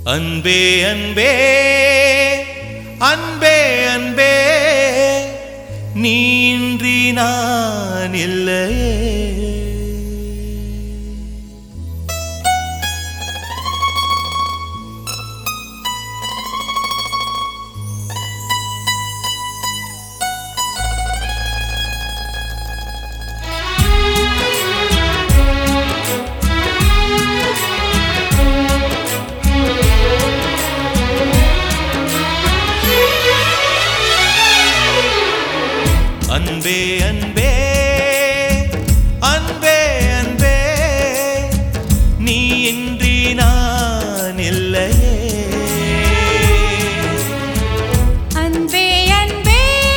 அன்பே அன்பே அன்பே அன்பே நீ இன்றி நான் இல்லையே அன்பே அன்பே அன்பே அன்பே நீ இன்றி நான் இல்லையே அன்பே அன்பே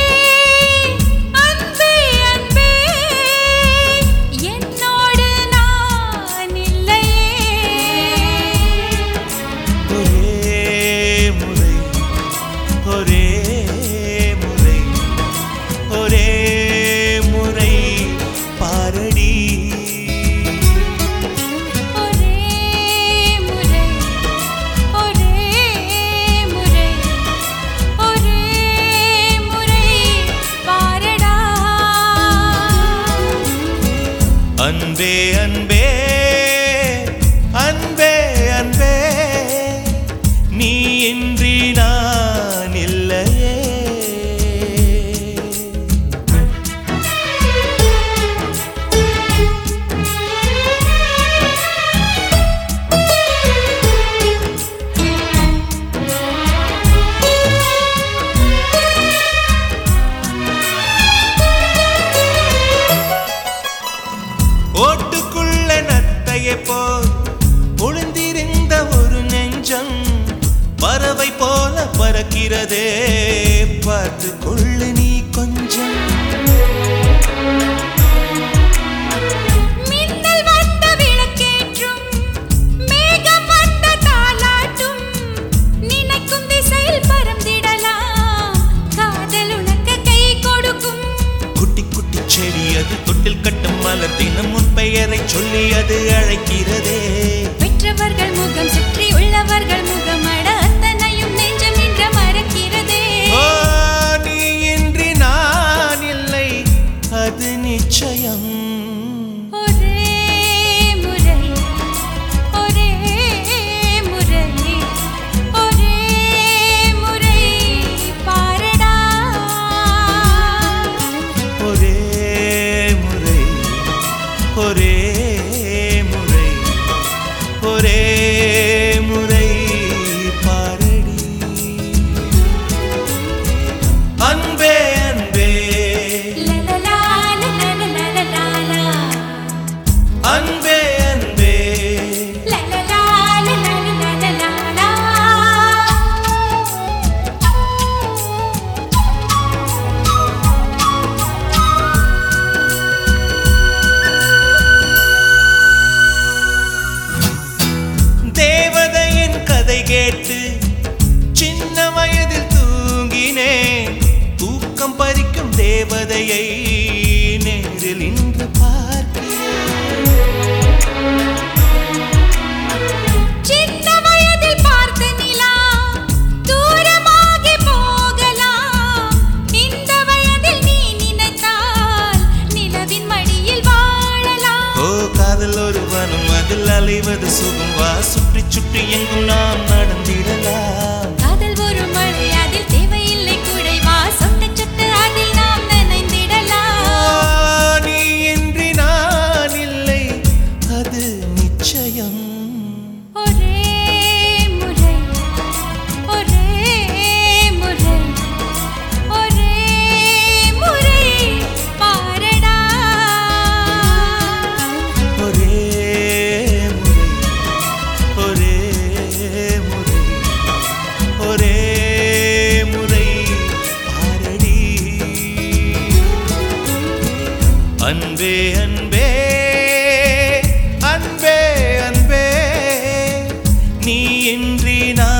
அன்பே அன்பே என்னோடு நான் இல்லையே ஒரே முறை ஒரே முறை ஒரே முறை பாரடி ஒரே முறை ஒரே முறை ஒரே முறை பாரடா அன்பே அன்பே அன்பே அன்பே நீ இன்றி நான் இல்லையே ஓட்டுக்குள்ள நத்தையை போல் ஒளிந்திருந்த ஒரு நெஞ்சம் பறவை போல பறக்கிறதே பார்த்து கொள்ளு நீ கொஞ்சம் மின்னல் வந்த விளக்கேற்றும் மேகம் வந்த தாலாட்டும் நினைக்கும் திசையில் பறந்திடலாம் காதல் உனக்கு கை கொடுக்கும் குட்டி குட்டி செடி அது தொட்டில் கட்டும் மலர் தினம் உன் பெயரை சொல்லி அது அழைக்கிறதே பெற்றவர்கள் முகம் சுற்றி உள்ளவர்கள் முகம் அட அத்தனையும் நெஞ்சம் நின்ற மறக்கிறதே ஓ நீ இன்றி நான் இல்லை அது நிச்சயம் ஒரே முறை ஒரே முறை ஒரே முறை பாரடா ஒரே முறை ஒரே முறை ஒரே முறை பாரடி அன்பே அன்பே லலலா லலலலலலா அன்பே அன்பே லலலா லலலலலலா தேவதையின் கதை கேட்டு சின்ன வயதில் தூங்கினேன் தூக்கம் பறிக்கும் தேவதையை நேரில் இன்று பார்க்கிறேன் சின்ன வயதில் பார்த்த நிலா தூரமாகி போகலாம் இந்த வயதில் நீ நினைத்தால் நிலவின் மடியில் வாழலாம் ஓ காதல் ஒரு வனம் அதில் அலைவது சுகம் வா சுற்றி சுற்றி எங்கும் நாம் நடந்திடலாம் காதல் ஒரு மழை அதில் தேவையில்லை குடை வா சொட்ட சொட்ட அதில் நாம் ஆ, நனைந்திடலாம் நீ இன்றி நான் இல்லை அது நிச்சயம் ஒரே முறை ஒரே முறை ஒரே முறை பாரடா ஒரே முறை ஒரே முறை ஒரே முறை பாரடி அன்பே அன்பே அன்பே அன்பே நீ இன்றி நான்